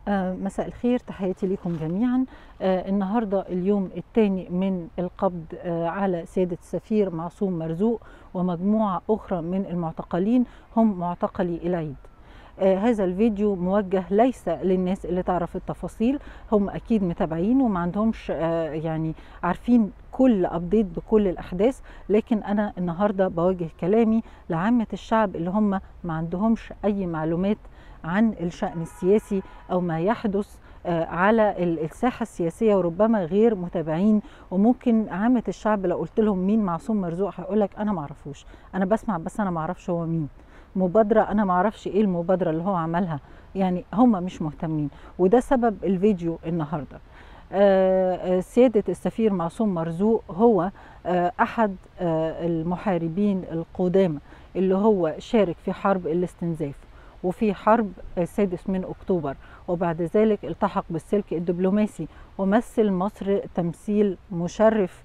آه، مساء الخير تحياتي لكم جميعا آه، النهارده اليوم الثاني من القبض آه، على سياده السفير معصوم مرزوق ومجموعه اخرى من المعتقلين هم معتقلي العيد آه، هذا الفيديو موجه ليس للناس اللي تعرف التفاصيل هم اكيد متابعين وما عندهمش آه، يعني عارفين كل ابديت بكل الاحداث لكن انا النهارده بوجه كلامي لعامه الشعب اللي هم ما عندهمش اي معلومات عن الشأن السياسي أو ما يحدث آه، على ال- الساحة السياسية وربما غير متابعين وممكن عامة الشعب لو قلت لهم مين معصوم مرزوق هيقول لك أنا معرفوش أنا بسمع بس أنا معرفش هو مين مبادرة أنا معرفش إيه المبادرة اللي هو عملها يعني هم مش مهتمين وده سبب الفيديو النهاردة آه، آه، سيادة السفير معصوم مرزوق هو آه، أحد آه، المحاربين القدامى اللي هو شارك في حرب الاستنزاف وفي حرب السادس من أكتوبر وبعد ذلك التحق بالسلك الدبلوماسي ومثل مصر تمثيل مشرف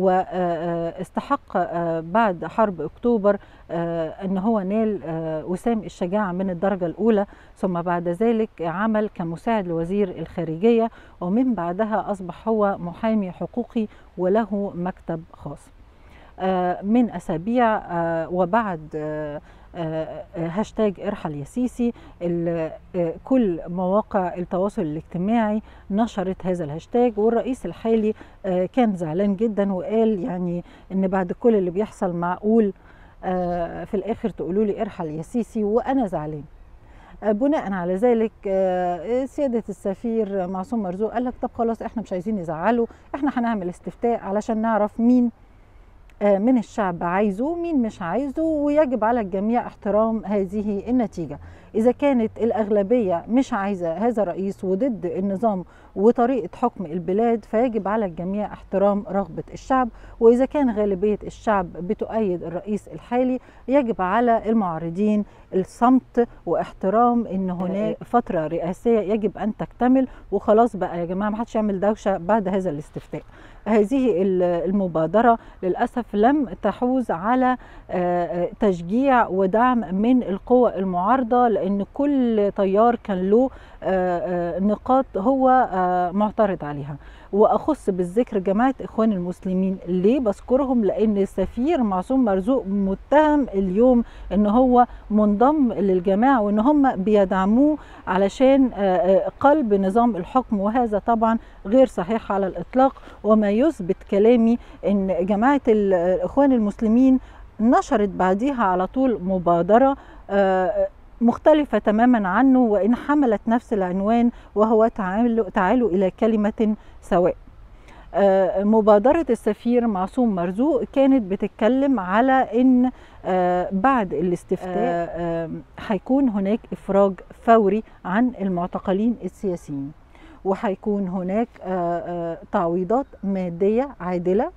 واستحق بعد حرب أكتوبر آه، أن هو نال آه، وسام الشجاعة من الدرجة الأولى ثم بعد ذلك عمل كمساعد لوزير الخارجية ومن بعدها أصبح هو محامي حقوقي وله مكتب خاص آه، من أسابيع آه، وبعد آه، آه، هاشتاج ارحل يا سيسي ال- آه، كل مواقع التواصل الاجتماعي نشرت هذا الهاشتاج والرئيس الحالي آه، كان زعلان جدا وقال يعني ان بعد كل اللي بيحصل معقول آه، في الاخر تقولوا لي ارحل يا سيسي وانا زعلان آه، بناء على ذلك آه، سيادة السفير معصوم مرزوق قال لك طب خلاص احنا مش عايزين نزعله احنا هنعمل استفتاء علشان نعرف مين آه، من الشعب عايزه مين مش عايزه ويجب على الجميع احترام هذه النتيجة إذا كانت الأغلبية مش عايزة هذا الرئيس وضد النظام وطريقة حكم البلاد فيجب على الجميع احترام رغبة الشعب وإذا كان غالبية الشعب بتؤيد الرئيس الحالي يجب على المعارضين الصمت واحترام ان هناك فترة رئاسية يجب ان تكتمل وخلاص بقى يا جماعة ما حدش يعمل دوشة بعد هذا الاستفتاء هذه ال- المبادرة للأسف لم تحوز على آه، آه، تشجيع ودعم من القوى المعارضة لأن كل تيار كان له آه، آه، نقاط هو آه، معترض عليها وأخص بالذكر جماعة إخوان المسلمين ليه بذكرهم لأن السفير معصوم مرزوق متهم اليوم ان هو منضم للجماعه وان هم بيدعموه علشان آه، آه، قلب نظام الحكم وهذا طبعا غير صحيح على الاطلاق وما يثبت كلامي ان جماعه ال- الاخوان المسلمين نشرت بعديها على طول مبادره آه، مختلفة تماما عنه وإن حملت نفس العنوان وهو تعالوا, تعالوا إلى كلمة سواء آه، مبادرة السفير معصوم مرزوق كانت بتتكلم على ان آه، بعد الاستفتاء آه، آه، هيكون هناك افراج فوري عن المعتقلين السياسيين وهيكون هناك آه، آه، تعويضات مادية عادلة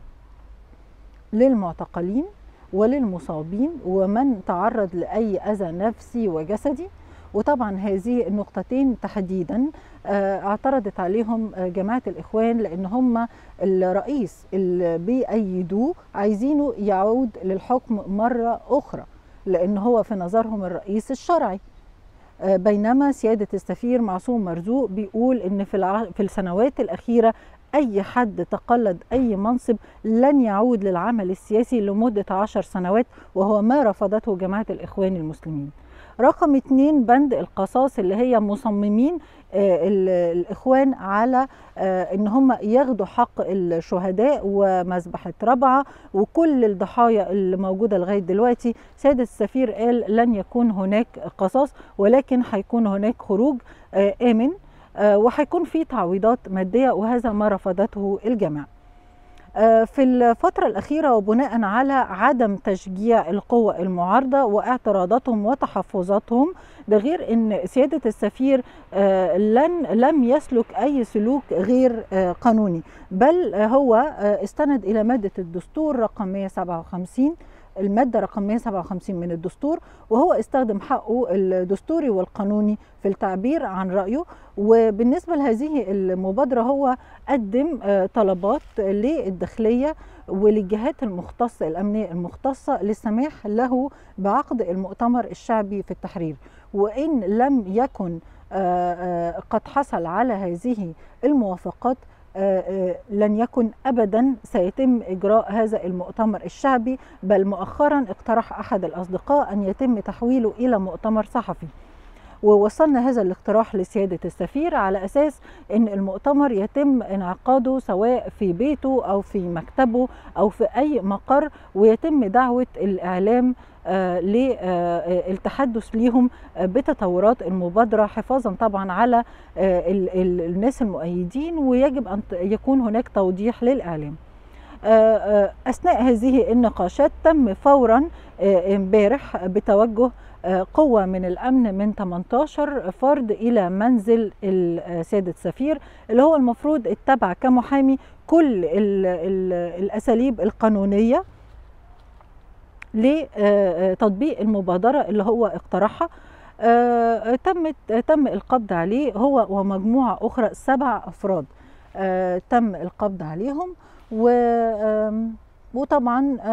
للمعتقلين وللمصابين ومن تعرض لأي أذى نفسي وجسدي وطبعا هذه النقطتين تحديدا آه، اعترضت عليهم آه، جماعة الإخوان لأن هم الرئيس اللي بيأيدوه عايزينه يعود للحكم مرة أخرى لأن هو في نظرهم الرئيس الشرعي آه، بينما سيادة السفير معصوم مرزوق بيقول إن في, الع... في السنوات الأخيرة أي حد تقلد أي منصب لن يعود للعمل السياسي لمدة عشر سنوات وهو ما رفضته جماعة الإخوان المسلمين رقم اتنين بند القصاص اللي هي مصممين آه، ال- الإخوان على آه، إن هم ياخدوا حق الشهداء ومذبحة ربعة وكل الضحايا اللي موجودة لغاية دلوقتي سيادة السفير قال لن يكون هناك قصاص ولكن هيكون هناك خروج آه، آمن آه، وهيكون في تعويضات مادية وهذا ما رفضته الجماعة آه، في الفترة الأخيرة وبناء على عدم تشجيع القوى المعارضة واعتراضاتهم وتحفظاتهم ده غير أن سيادة السفير آه، لن لم يسلك أي سلوك غير آه، قانوني بل آه، هو آه، استند إلى مادة الدستور رقم 157 المادة رقم 157 من الدستور وهو استخدم حقه الدستوري والقانوني في التعبير عن رأيه وبالنسبة لهذه المبادرة هو قدم آه، طلبات للداخلية وللجهات المختصة الأمنية المختصة للسماح له بعقد المؤتمر الشعبي في التحرير وإن لم يكن قد حصل على هذه الموافقات لن يكن ابدا سيتم اجراء هذا المؤتمر الشعبي بل مؤخرا اقترح احد الاصدقاء ان يتم تحويله الى مؤتمر صحفي ووصلنا هذا الاقتراح لسيادة السفير على أساس أن المؤتمر يتم انعقاده سواء في بيته أو في مكتبه أو في أي مقر ويتم دعوة الإعلام آه للتحدث ليهم بتطورات المبادرة حفاظا طبعا على آه الناس المؤيدين ويجب أن يكون هناك توضيح للإعلام أثناء هذه النقاشات تم فورا امبارح بتوجه قوة من الأمن من 18 فرد إلى منزل السيد السفير اللي هو المفروض اتبع كمحامي كل ال ال الأساليب القانونية لتطبيق المبادرة اللي هو اقترحها تم تم القبض عليه هو ومجموعة أخرى سبع أفراد تم القبض عليهم و وطبعا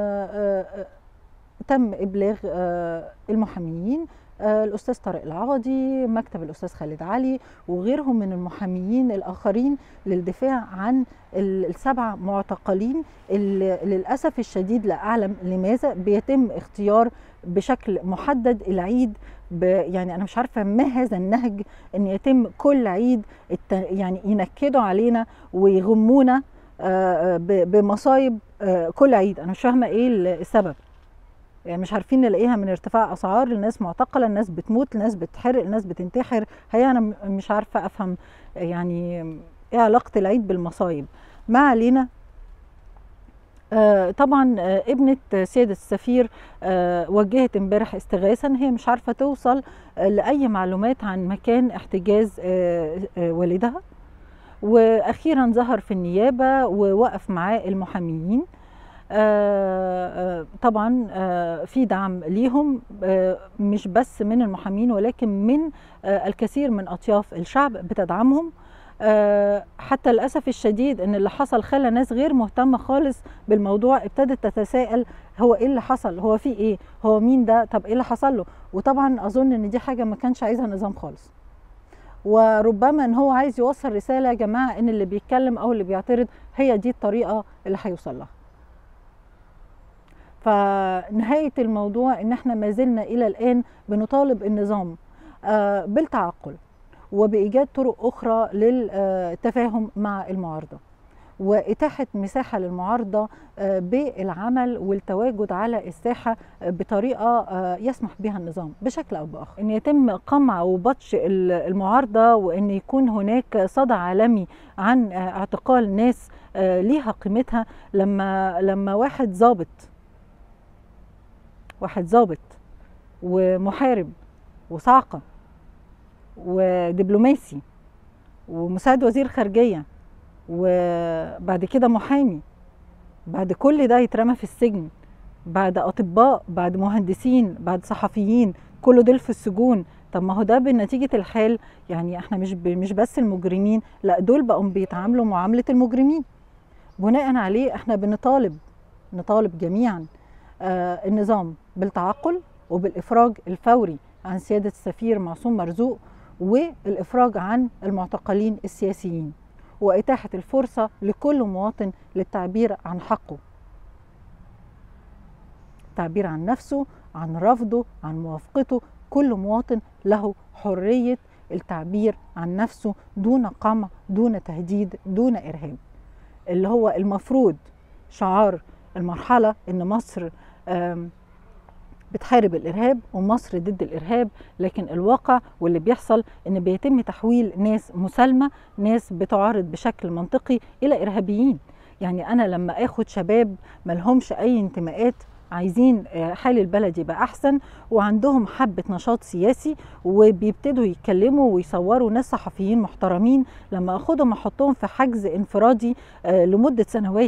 تم ابلاغ المحاميين الاستاذ طارق العوضي مكتب الاستاذ خالد علي وغيرهم من المحاميين الاخرين للدفاع عن السبع معتقلين اللي للاسف الشديد لا اعلم لماذا بيتم اختيار بشكل محدد العيد يعني انا مش عارفه ما هذا النهج ان يتم كل عيد يعني ينكدوا علينا ويغمونا بمصايب كل عيد انا مش فاهمه ايه السبب يعني مش عارفين نلاقيها من ارتفاع اسعار الناس معتقله الناس بتموت الناس بتحرق الناس بتنتحر هي انا مش عارفه افهم يعني ايه علاقه العيد بالمصايب ما علينا آه طبعا آه ابنة سيادة السفير آه وجهت امبارح استغاثة هي مش عارفة توصل لأي معلومات عن مكان احتجاز والدها وأخيرا ظهر في النيابة ووقف معاه المحاميين آه طبعا آه في دعم ليهم آه مش بس من المحامين ولكن من الكثير من اطياف الشعب بتدعمهم حتى للاسف الشديد ان اللي حصل خلى ناس غير مهتمه خالص بالموضوع ابتدت تتساءل هو ايه اللي حصل هو في ايه هو مين ده طب ايه اللي حصل له وطبعا اظن ان دي حاجه ما كانش عايزها النظام خالص وربما ان هو عايز يوصل رساله يا جماعه ان اللي بيتكلم او اللي بيعترض هي دي الطريقه اللي هيوصل لها فنهاية الموضوع ان احنا ما زلنا الى الان بنطالب النظام بالتعقل وبإيجاد طرق أخرى للتفاهم مع المعارضة وإتاحة مساحة للمعارضة بالعمل والتواجد على الساحة بطريقة يسمح بها النظام بشكل أو بآخر أن يتم قمع وبطش المعارضة وأن يكون هناك صدى عالمي عن اعتقال ناس ليها قيمتها لما لما واحد ظابط واحد ظابط ومحارب وصاعقة ودبلوماسي ومساعد وزير خارجية وبعد كده محامي بعد كل ده يترمى في السجن بعد أطباء بعد مهندسين بعد صحفيين كل دول في السجون طب ما هو ده بنتيجة الحال يعني احنا مش مش بس المجرمين لا دول بقوا بيتعاملوا معاملة المجرمين بناء عليه احنا بنطالب نطالب جميعا آه النظام بالتعقل وبالإفراج الفوري عن سيادة السفير معصوم مرزوق والإفراج عن المعتقلين السياسيين وإتاحة الفرصة لكل مواطن للتعبير عن حقه التعبير عن نفسه عن رفضه عن موافقته كل مواطن له حرية التعبير عن نفسه دون قمع دون تهديد دون إرهاب اللي هو المفروض شعار المرحلة إن مصر بتحارب الارهاب ومصر ضد الارهاب لكن الواقع واللي بيحصل ان بيتم تحويل ناس مسالمه ناس بتعارض بشكل منطقي الى ارهابيين يعني انا لما اخد شباب ملهمش اي انتماءات عايزين حال البلد يبقى احسن وعندهم حبه نشاط سياسي وبيبتدوا يتكلموا ويصوروا ناس صحفيين محترمين لما اخدهم احطهم في حجز انفرادي لمده سنوات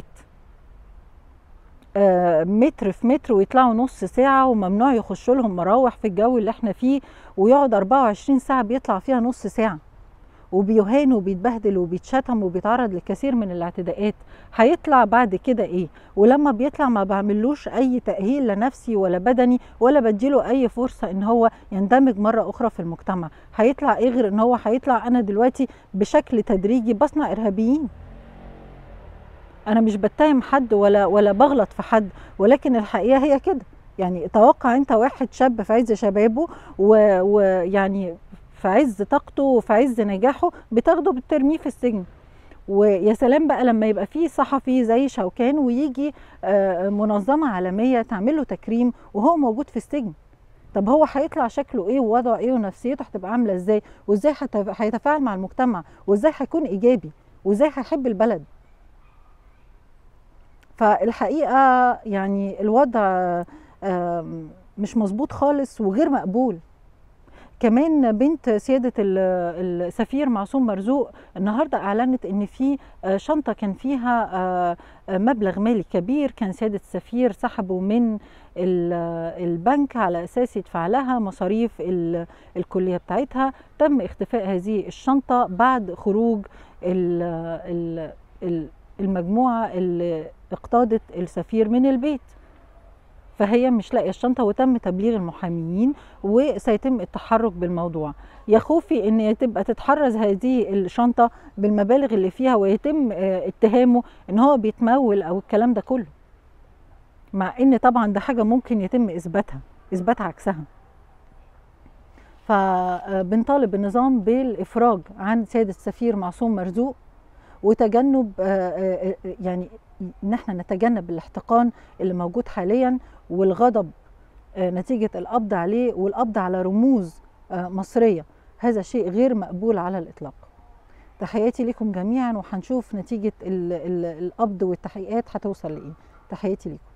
متر في متر ويطلعوا نص ساعة وممنوع يخشوا لهم مراوح في الجو اللي احنا فيه ويقعد 24 ساعة بيطلع فيها نص ساعة وبيهان وبيتبهدل وبيتشتم وبيتعرض لكثير من الاعتداءات هيطلع بعد كده ايه ولما بيطلع ما بعملوش اي تاهيل لا نفسي ولا بدني ولا بديله اي فرصه ان هو يندمج مره اخرى في المجتمع هيطلع ايه غير ان هو هيطلع انا دلوقتي بشكل تدريجي بصنع ارهابيين انا مش بتهم حد ولا ولا بغلط في حد ولكن الحقيقه هي كده يعني توقع انت واحد شاب في عز شبابه ويعني في عز طاقته وفي عز نجاحه بتاخده بترميه في السجن ويا سلام بقى لما يبقى فيه صحفي زي شوكان ويجي منظمه عالميه تعمل له تكريم وهو موجود في السجن طب هو هيطلع شكله ايه ووضعه ايه ونفسيته هتبقى عامله ازاي وازاي هيتفاعل مع المجتمع وازاي هيكون ايجابي وازاي هيحب البلد فالحقيقه يعني الوضع مش مظبوط خالص وغير مقبول كمان بنت سيادة السفير معصوم مرزوق النهاردة أعلنت أن في شنطة كان فيها مبلغ مالي كبير كان سيادة السفير سحبه من البنك على أساس يدفع لها مصاريف الكلية بتاعتها تم اختفاء هذه الشنطة بعد خروج المجموعة اللي اقتادت السفير من البيت فهي مش لاقيه الشنطه وتم تبليغ المحاميين وسيتم التحرك بالموضوع يا خوفي ان تبقى تتحرز هذه الشنطه بالمبالغ اللي فيها ويتم اتهامه ان هو بيتمول او الكلام ده كله مع ان طبعا ده حاجه ممكن يتم اثباتها اثبات عكسها فبنطالب النظام بالافراج عن سيد السفير معصوم مرزوق وتجنب يعني ان احنا نتجنب الاحتقان اللي موجود حاليا والغضب نتيجه القبض عليه والقبض على رموز مصريه هذا شيء غير مقبول على الاطلاق تحياتي لكم جميعا وهنشوف نتيجه القبض والتحقيقات هتوصل لايه تحياتي لكم